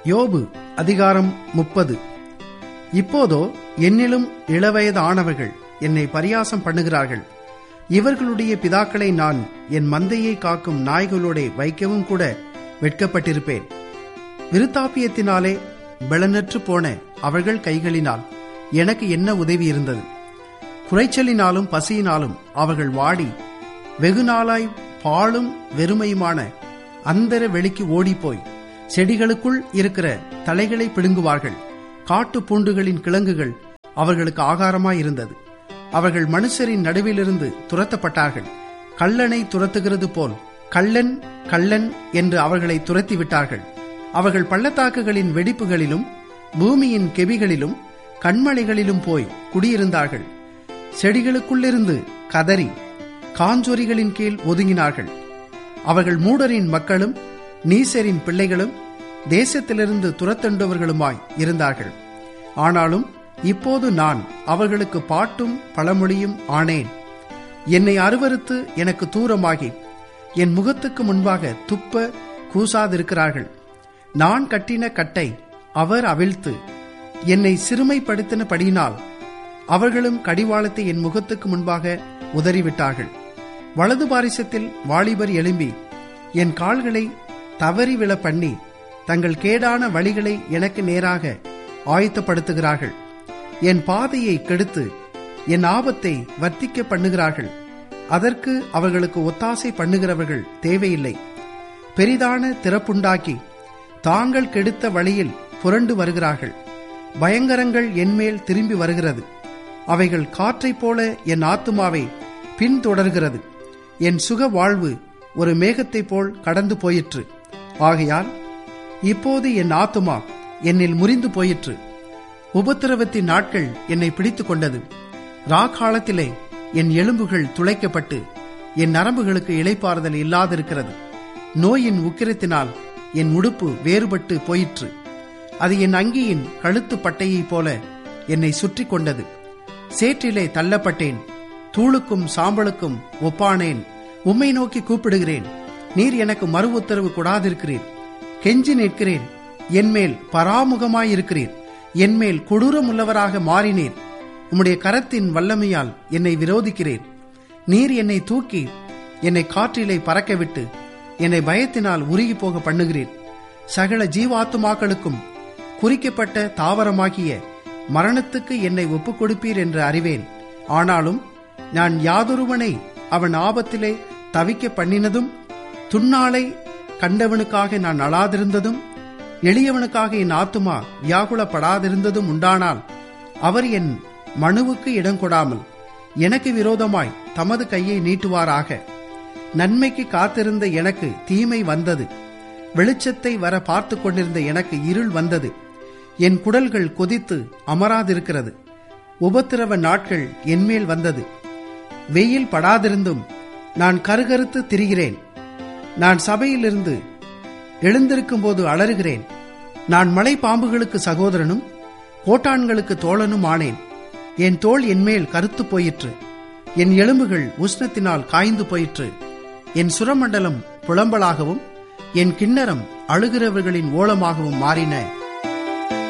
யோபு அதிகாரம் முப்பது இப்போதோ என்னிலும் இளவயது ஆனவர்கள் என்னை பரியாசம் பண்ணுகிறார்கள் இவர்களுடைய பிதாக்களை நான் என் மந்தையை காக்கும் நாய்களோட வைக்கவும் கூட வெட்கப்பட்டிருப்பேன் விருத்தாப்பியத்தினாலே பலனற்று போன அவர்கள் கைகளினால் எனக்கு என்ன உதவி இருந்தது குறைச்சலினாலும் பசியினாலும் அவர்கள் வாடி வெகு நாளாய் பாழும் வெறுமையுமான அந்தர வெளிக்கு ஓடிப்போய் செடிகளுக்குள் இருக்கிற தலைகளை பிடுங்குவார்கள் காட்டு பூண்டுகளின் கிழங்குகள் அவர்களுக்கு ஆகாரமாய் இருந்தது அவர்கள் மனுஷரின் நடுவிலிருந்து துரத்தப்பட்டார்கள் கள்ளனை துரத்துகிறது போல் கள்ளன் கள்ளன் என்று அவர்களை துரத்தி விட்டார்கள் அவர்கள் பள்ளத்தாக்குகளின் வெடிப்புகளிலும் பூமியின் கெபிகளிலும் கண்மலைகளிலும் போய் குடியிருந்தார்கள் செடிகளுக்குள்ளிருந்து கதறி காஞ்சொரிகளின் கீழ் ஒதுங்கினார்கள் அவர்கள் மூடரின் மக்களும் நீசரின் பிள்ளைகளும் தேசத்திலிருந்து துரத்தண்டவர்களுமாய் இருந்தார்கள் ஆனாலும் இப்போது நான் அவர்களுக்கு பாட்டும் பழமொழியும் ஆனேன் என்னை அருவருத்து எனக்கு தூரமாகி என் முகத்துக்கு முன்பாக துப்ப கூசாதிருக்கிறார்கள் நான் கட்டின கட்டை அவர் அவிழ்த்து என்னை சிறுமைப்படுத்தினபடியினால் அவர்களும் கடிவாளத்தை என் முகத்துக்கு முன்பாக உதறிவிட்டார்கள் வலது பாரிசத்தில் வாலிபர் எழும்பி என் கால்களை தவறி விழ பண்ணி தங்கள் கேடான வழிகளை எனக்கு நேராக ஆயத்தப்படுத்துகிறார்கள் என் பாதையை கெடுத்து என் ஆபத்தை வர்த்திக்க பண்ணுகிறார்கள் அதற்கு அவர்களுக்கு ஒத்தாசை பண்ணுகிறவர்கள் தேவையில்லை பெரிதான திறப்புண்டாக்கி தாங்கள் கெடுத்த வழியில் புரண்டு வருகிறார்கள் பயங்கரங்கள் என்மேல் திரும்பி வருகிறது அவைகள் காற்றைப் போல என் ஆத்துமாவை பின்தொடர்கிறது என் சுக வாழ்வு ஒரு மேகத்தைப் போல் கடந்து போயிற்று ஆகையால் இப்போது என் ஆத்துமா என்னில் முறிந்து போயிற்று உபத்திரவத்தின் நாட்கள் என்னை பிடித்து கொண்டது ராக்காலத்திலே என் எலும்புகள் துளைக்கப்பட்டு என் நரம்புகளுக்கு இளைப்பாறுதல் இல்லாதிருக்கிறது நோயின் உக்கிரத்தினால் என் உடுப்பு வேறுபட்டு போயிற்று அது என் அங்கியின் கழுத்து பட்டையைப் போல என்னை சுற்றி கொண்டது சேற்றிலே தள்ளப்பட்டேன் தூளுக்கும் சாம்பலுக்கும் ஒப்பானேன் உம்மை நோக்கி கூப்பிடுகிறேன் நீர் எனக்கு மறு உத்தரவு கொடாதிருக்கிறீர் கெஞ்சி நிற்கிறேன் என்மேல் பராமுகமாயிருக்கிறீர் என்மேல் கொடூரம் உள்ளவராக மாறினீர் உம்முடைய கரத்தின் வல்லமையால் என்னை விரோதிக்கிறேன் நீர் என்னை தூக்கி என்னை காற்றிலே பறக்கவிட்டு என்னை பயத்தினால் உருகி போக பண்ணுகிறீர் சகல ஜீவாத்துமாக்களுக்கும் குறிக்கப்பட்ட தாவரமாகிய மரணத்துக்கு என்னை ஒப்புக் கொடுப்பீர் என்று அறிவேன் ஆனாலும் நான் யாதொருவனை அவன் ஆபத்திலே தவிக்க பண்ணினதும் துன்னாளை கண்டவனுக்காக நான் அழாதிருந்ததும் எளியவனுக்காக என் ஆத்துமா வியாகுலப்படாதிருந்ததும் உண்டானால் அவர் என் மனுவுக்கு இடம் கொடாமல் எனக்கு விரோதமாய் தமது கையை நீட்டுவாராக நன்மைக்கு காத்திருந்த எனக்கு தீமை வந்தது வெளிச்சத்தை வர பார்த்து கொண்டிருந்த எனக்கு இருள் வந்தது என் குடல்கள் கொதித்து அமராதிருக்கிறது உபத்திரவ நாட்கள் என்மேல் வந்தது வெயில் படாதிருந்தும் நான் கருகருத்து திரிகிறேன் நான் சபையிலிருந்து எழுந்திருக்கும் போது அலறுகிறேன் நான் மலை பாம்புகளுக்கு சகோதரனும் கோட்டான்களுக்கு தோழனும் ஆனேன் என் தோல் என்மேல் கருத்து போயிற்று என் எலும்புகள் உஷ்ணத்தினால் காய்ந்து போயிற்று என் சுரமண்டலம் புலம்பலாகவும் என் கிண்ணறம் அழுகிறவர்களின் ஓலமாகவும் மாறின